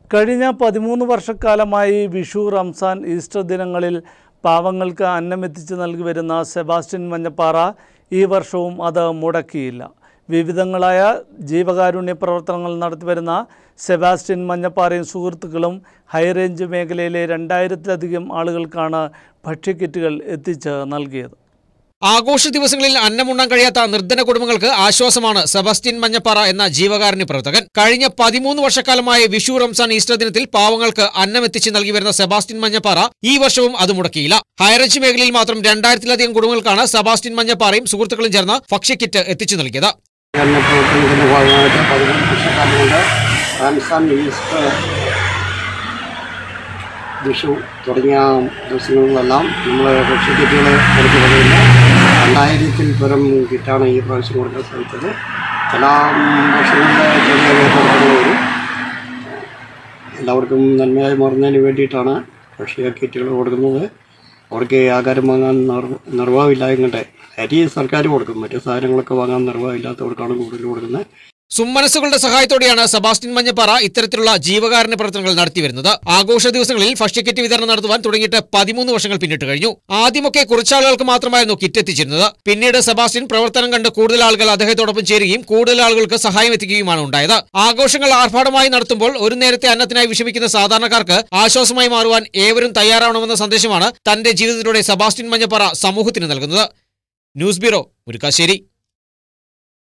കഴിഞ്ഞ പതിമൂന്ന് വർഷക്കാലമായി വിഷു റംസാൻ ഈസ്റ്റർ ദിനങ്ങളിൽ പാവങ്ങൾക്ക് അന്നമെത്തിച്ച് നൽകി വരുന്ന സെബാസ്റ്റ്യൻ മഞ്ഞപ്പാറ ഈ വർഷവും അത് മുടക്കിയില്ല വിവിധങ്ങളായ ജീവകാരുണ്യ പ്രവർത്തനങ്ങൾ നടത്തിവരുന്ന സെബാസ്റ്റ്യൻ മഞ്ഞപ്പാറയും സുഹൃത്തുക്കളും ഹൈറേഞ്ച് മേഖലയിലെ രണ്ടായിരത്തിലധികം ആളുകൾക്കാണ് ഭക്ഷ്യക്കിറ്റുകൾ എത്തിച്ച് നൽകിയത് ആഘോഷ ദിവസങ്ങളിൽ അന്നമുണ്ണാൻ കഴിയാത്ത നിർധന കുടുംബങ്ങൾക്ക് ആശ്വാസമാണ് സെബാസ്റ്റ്യൻ മഞ്ഞപ്പാറ എന്ന ജീവകാരുണ്യ പ്രവർത്തകൻ കഴിഞ്ഞ പതിമൂന്ന് വർഷക്കാലമായ വിഷു റംസാൻ ഈസ്റ്റർ ദിനത്തിൽ പാവങ്ങൾക്ക് അന്നം എത്തിച്ച് നൽകി വരുന്ന സെബാസ്റ്റ്യൻ മഞ്ഞപ്പാറ ഈ വർഷവും അത് മുടക്കിയില്ല ഹൈറേഞ്ച് മേഖലയിൽ മാത്രം രണ്ടായിരത്തിലധികം കുടുംബങ്ങൾക്കാണ് സെബാസ്റ്റ്യൻ മഞ്ഞപ്പാറയും സുഹൃത്തുക്കളും ചേർന്ന് ഭക്ഷ്യക്കിറ്റ് എത്തിച്ചു നൽകിയത് എന്ന പ്രവർത്തനത്തിൻ്റെ ഭാഗമായിട്ട് പതിനഞ്ച് വർഷക്കാലം കൊണ്ട് റംസാൻ ഈസ്റ്റർ വിഷു തുടങ്ങിയ ദിവസങ്ങളിലെല്ലാം നമ്മൾ ഭക്ഷ്യക്കിറ്റുകൾ കൊടുത്തു പറയുന്നത് രണ്ടായിരത്തിൽ പരം കിറ്റാണ് ഈ പ്രാവശ്യം കൊടുക്കാൻ സാധിച്ചത് ചില വർഷങ്ങളിൽ ചെറിയ വ്യത്യാസങ്ങൾ വരും എല്ലാവർക്കും നന്മയായി മാറുന്നതിന് വേണ്ടിയിട്ടാണ് ഭക്ഷ്യ കിറ്റുകൾ കൊടുക്കുന്നത് അവർക്ക് ആഹാരം വാങ്ങാൻ നിർ- നിർവാഹമില്ല എങ്ങട്ടെ അരി സർക്കാർ കൊടുക്കും മറ്റു സാധനങ്ങളൊക്കെ വാങ്ങാൻ നിർവാഹമില്ലാത്തവർക്കാണ് കൂടുതൽ കൊടുക്കുന്നത് സുമ്മനസ്സുകളുടെ സഹായത്തോടെയാണ് സെബാസ്റ്റ്യൻ മഞ്ഞപ്പാറ ഇത്തരത്തിലുള്ള ജീവകാരുണ്യ പ്രവർത്തനങ്ങൾ നടത്തിവരുന്നത് ആഘോഷ ദിവസങ്ങളിൽ ഭക്ഷ്യക്കിറ്റ് വിതരണം നടത്തുവാൻ തുടങ്ങിയിട്ട് പതിമൂന്ന് വർഷങ്ങൾ പിന്നിട്ട് കഴിഞ്ഞു ആദ്യമൊക്കെ കുറച്ചാളുകൾക്ക് മാത്രമായിരുന്നു കിറ്റ് എത്തിച്ചിരുന്നത് പിന്നീട് സെബാസ്റ്റ്യൻ പ്രവർത്തനം കണ്ട് കൂടുതൽ ആളുകൾ അദ്ദേഹത്തോടൊപ്പം ചേരുകയും കൂടുതൽ ആളുകൾക്ക് സഹായം എത്തിക്കുകയുമാണ് ഉണ്ടായത് ആഘോഷങ്ങൾ ആർഭാടമായി നടത്തുമ്പോൾ ഒരു നേരത്തെ അന്നത്തിനായി വിഷമിക്കുന്ന സാധാരണക്കാർക്ക് ആശ്വാസമായി മാറുവാൻ ഏവരും തയ്യാറാവണമെന്ന സന്ദേശമാണ് തന്റെ ജീവിതത്തിലൂടെ സെബാസ്റ്റ്യൻ മഞ്ഞപ്പാറ സമൂഹത്തിന് നൽകുന്നത് ന്യൂസ് ബ്യൂറോ മുരിക്കാശ്ശേരി